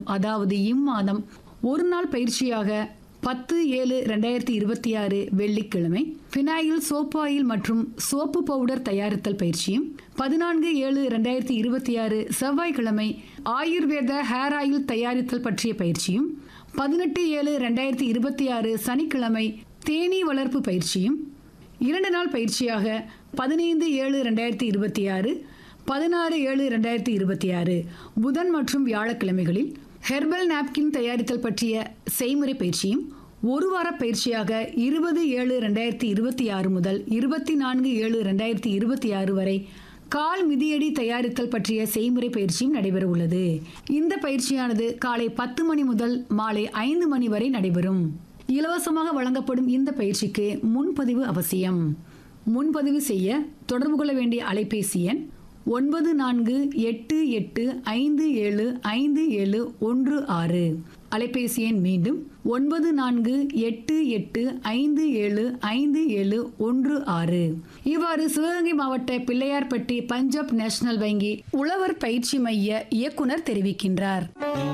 அதாவது இம்மாதம் ஒரு நாள் பயிற்சியாக பத்து ஏழு ரெண்டாயிரத்தி இருபத்தி ஆறு வெள்ளிக்கிழமை பினாயில் சோப்பு ஆயில் மற்றும் சோப்பு பவுடர் தயாரித்தல் பயிற்சியும் பதினான்கு ஏழு ரெண்டாயிரத்தி இருபத்தி ஆறு செவ்வாய்க்கிழமை ஆயுர்வேத ஹேர் ஆயில் தயாரித்தல் பற்றிய பயிற்சியும் பதினெட்டு ஏழு ரெண்டாயிரத்தி இருபத்தி ஆறு சனிக்கிழமை தேனீ வளர்ப்பு பயிற்சியும் இரண்டு நாள் பயிற்சியாக பதினைந்து ஏழு ரெண்டாயிரத்தி இருபத்தி ஆறு பதினாறு ஏழு ரெண்டாயிரத்தி இருபத்தி ஆறு புதன் மற்றும் வியாழக்கிழமைகளில் ஹெர்பல் நாப்கின் தயாரித்தல் பற்றிய செய்முறை பயிற்சியும் ஒரு வார பயிற்சியாக இருபது ஏழு ரெண்டாயிரத்தி இருபத்தி ஆறு முதல் இருபத்தி நான்கு ஏழு ரெண்டாயிரத்தி இருபத்தி ஆறு வரை கால் மிதியடி தயாரித்தல் பற்றிய செய்முறை பயிற்சியும் நடைபெற உள்ளது இந்த பயிற்சியானது காலை பத்து மணி முதல் மாலை ஐந்து மணி வரை நடைபெறும் இலவசமாக வழங்கப்படும் இந்த பயிற்சிக்கு முன்பதிவு அவசியம் முன்பதிவு செய்ய தொடர்பு கொள்ள வேண்டிய அலைபேசி எண் ஒன்பது நான்கு எட்டு எட்டு ஐந்து ஏழு ஐந்து ஏழு ஒன்று ஆறு அலைபேசி எண் மீண்டும் ஒன்பது நான்கு எட்டு எட்டு ஐந்து ஏழு ஐந்து ஏழு ஒன்று ஆறு இவ்வாறு சிவகங்கை மாவட்ட பிள்ளையார்பட்டி பஞ்சாப் நேஷனல் வங்கி உழவர் பயிற்சி மைய இயக்குனர் தெரிவிக்கின்றார்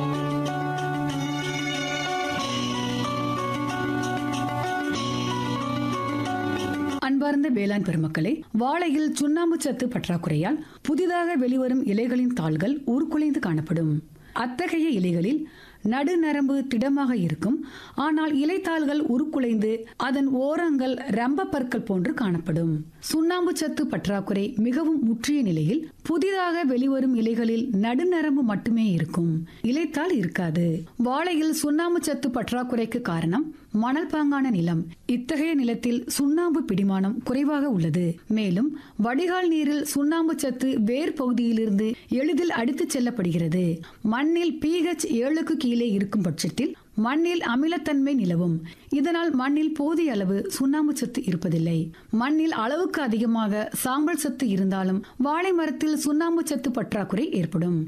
அன்பார்ந்த வேளாண் பெருமக்களே வாழையில் சுண்ணாம்பு சத்து பற்றாக்குறையால் புதிதாக வெளிவரும் இலைகளின் தாள்கள் உருக்குலைந்து காணப்படும் அத்தகைய இலைகளில் நடுநரம்பு திடமாக இருக்கும் ஆனால் இலைத்தாள்கள் உருக்குலைந்து அதன் ஓரங்கள் ரம்ப பற்கள் போன்று காணப்படும் சுண்ணாம்பு சத்து பற்றாக்குறை மிகவும் முற்றிய நிலையில் புதிதாக வெளிவரும் இலைகளில் நடுநரம்பு மட்டுமே இருக்கும் இலைத்தாள் இருக்காது வாழையில் சுண்ணாம்பு சத்து பற்றாக்குறைக்கு காரணம் மணல் பாங்கான நிலம் இத்தகைய நிலத்தில் சுண்ணாம்பு பிடிமானம் குறைவாக உள்ளது மேலும் வடிகால் நீரில் சுண்ணாம்பு சத்து வேர் பகுதியிலிருந்து எளிதில் அடித்துச் செல்லப்படுகிறது மண்ணில் pH ஏழுக்கு கீழே இருக்கும் பட்சத்தில் மண்ணில் அமிலத்தன்மை நிலவும் இதனால் மண்ணில் போதிய அளவு சுண்ணாம்பு சத்து இருப்பதில்லை மண்ணில் அளவுக்கு அதிகமாக சாம்பல் சத்து இருந்தாலும் வாழை மரத்தில் சுண்ணாம்பு சத்து பற்றாக்குறை ஏற்படும்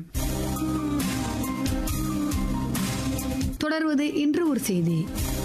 தொடர்வது இன்று ஒரு செய்தி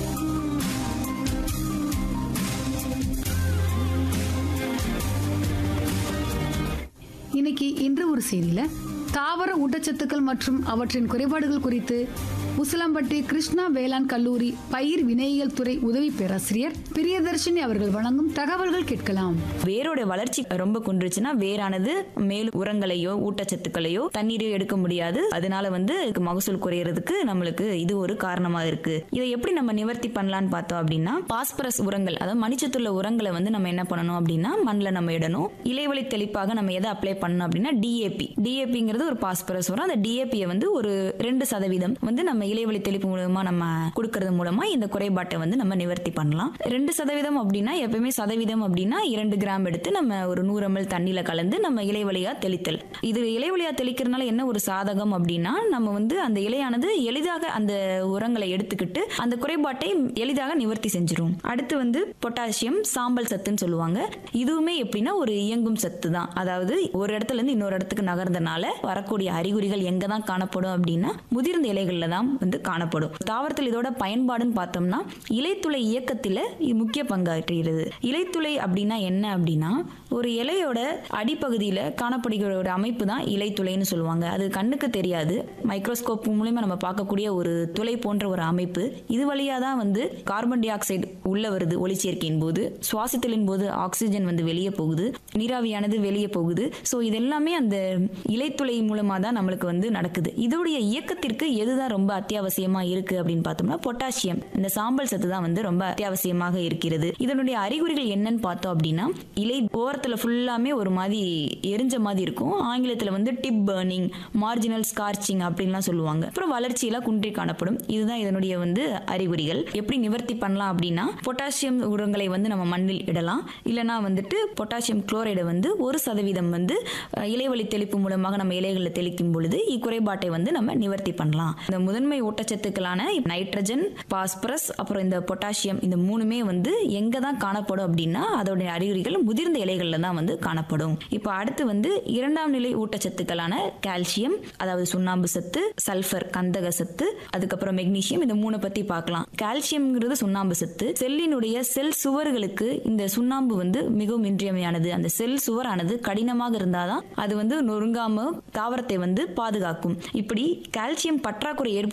இன்னைக்கு இன்று ஒரு செய்தியில தாவர ஊட்டச்சத்துக்கள் மற்றும் அவற்றின் குறைபாடுகள் குறித்து உசிலம்பட்டி கிருஷ்ணா வேளாண் கல்லூரி பயிர் வினையியல் துறை உதவி பேராசிரியர் பிரியதர்ஷினி அவர்கள் வழங்கும் தகவல்கள் கேட்கலாம் வேரோட வளர்ச்சி ரொம்ப குன்றுச்சுன்னா வேரானது மேலும் உரங்களையோ ஊட்டச்சத்துக்களையோ தண்ணீரையோ எடுக்க முடியாது அதனால வந்து இதுக்கு மகசூல் குறையறதுக்கு நம்மளுக்கு இது ஒரு காரணமா இருக்கு இதை எப்படி நம்ம நிவர்த்தி பண்ணலாம்னு பார்த்தோம் அப்படின்னா பாஸ்பரஸ் உரங்கள் அதாவது மணிச்சத்துள்ள உரங்களை வந்து நம்ம என்ன பண்ணணும் அப்படின்னா மண்ணில் நம்ம இடணும் இலைவழி தெளிப்பாக நம்ம எதை அப்ளை பண்ணணும் அப்படின்னா டிஏபி டிஏபிங்கிறது ஒரு பாஸ்பரஸ் உரம் அந்த டிஏபியை வந்து ஒரு ரெண்டு சதவீதம் வந்து நம்ம இலைவழி தெளிப்பு மூலமா நம்ம கொடுக்கறது மூலமா இந்த குறைபாட்டை வந்து நம்ம நிவர்த்தி பண்ணலாம் ரெண்டு சதவீதம் அப்படின்னா எப்பவுமே சதவீதம் அப்படின்னா இரண்டு கிராம் எடுத்து நம்ம ஒரு நூறு ml தண்ணியில கலந்து நம்ம இலைவழியா தெளித்தல் இது இலைவழியா தெளிக்கிறதுனால என்ன ஒரு சாதகம் அப்படின்னா நம்ம வந்து அந்த இலையானது எளிதாக அந்த உரங்களை எடுத்துக்கிட்டு அந்த குறைபாட்டை எளிதாக நிவர்த்தி செஞ்சிரும் அடுத்து வந்து பொட்டாசியம் சாம்பல் சத்துன்னு சொல்லுவாங்க இதுவுமே எப்படின்னா ஒரு இயங்கும் சத்து தான் அதாவது ஒரு இடத்துல இருந்து இன்னொரு இடத்துக்கு நகர்ந்தனால வரக்கூடிய அறிகுறிகள் எங்க தான் காணப்படும் அப்படின்னா முதிர்ந்த இலைகள்ல தான் வந்து காணப்படும் தாவரத்தில் இதோட பயன்பாடுன்னு பார்த்தோம்னா இலைத்துளை இயக்கத்தில் இது முக்கிய பங்காற்றுகிறது இலைத்துளை அப்படின்னா என்ன அப்படின்னா ஒரு இலையோட அடிப்பகுதியில் காணப்படுகிற ஒரு அமைப்பு தான் இலைத்துளைன்னு சொல்லுவாங்க அது கண்ணுக்கு தெரியாது மைக்ரோஸ்கோப் மூலயமா நம்ம பார்க்கக்கூடிய ஒரு துளை போன்ற ஒரு அமைப்பு இது வழியாக தான் வந்து கார்பன் டை ஆக்சைடு உள்ள வருது ஒளிச்சேர்க்கையின் போது சுவாசித்தலின் போது ஆக்சிஜன் வந்து வெளியே போகுது நீராவியானது வெளியே போகுது ஸோ இது எல்லாமே அந்த இலைத்துளை மூலமாக தான் நம்மளுக்கு வந்து நடக்குது இதோடைய இயக்கத்திற்கு எதுதான் ரொம்ப அத்தியாவசியமா இருக்கு அப்படின்னு பார்த்தோம்னா பொட்டாசியம் இந்த சாம்பல் சத்து தான் வந்து ரொம்ப அத்தியாவசியமாக இருக்கிறது இதனுடைய அறிகுறிகள் என்னன்னு பார்த்தோம் அப்படின்னா இலை ஓரத்துல ஃபுல்லாமே ஒரு மாதிரி எரிஞ்ச மாதிரி இருக்கும் ஆங்கிலத்துல வந்து டிப் பர்னிங் மார்ஜினல் ஸ்கார்ச்சிங் அப்படின்லாம் சொல்லுவாங்க அப்புறம் வளர்ச்சியெல்லாம் குன்றி காணப்படும் இதுதான் இதனுடைய வந்து அறிகுறிகள் எப்படி நிவர்த்தி பண்ணலாம் அப்படின்னா பொட்டாசியம் உரங்களை வந்து நம்ம மண்ணில் இடலாம் இல்லைனா வந்துட்டு பொட்டாசியம் குளோரைடை வந்து ஒரு சதவீதம் வந்து அஹ், இலைவழி தெளிப்பு மூலமாக நம்ம இலைகளில் தெளிக்கும் பொழுது இக்குறைபாட்டை வந்து நம்ம நிவர்த்தி பண்ணலாம் இந்த முதன்மை ஊட்டச்சத்துக்களான நைட்ரஜன் பாஸ்பரஸ் அப்புறம் இந்த பொட்டாசியம் இந்த மூணுமே வந்து எங்க தான் காணப்படும் அப்படின்னா அதோடைய அறிகுறிகள் முதிர்ந்த இலைகள்ல தான் வந்து காணப்படும் இப்போ அடுத்து வந்து இரண்டாம் நிலை ஊட்டச்சத்துக்களான கால்சியம் அதாவது சுண்ணாம்பு சத்து சல்ஃபர் கந்தக சத்து அதுக்கப்புறம் மெக்னீசியம் இந்த மூணை பத்தி பார்க்கலாம் கால்சியம்ங்கிறது சுண்ணாம்பு சத்து செல்லினுடைய செல் சுவர்களுக்கு இந்த சுண்ணாம்பு வந்து மிகவும் இன்றியமையானது அந்த செல் சுவரானது கடினமாக இருந்தாதான் அது வந்து நொறுங்காம தாக்கு தாவரத்தை வந்து பாதுகாக்கும் இப்படி கால்சியம் பற்றாக்குறை ஏற்படும்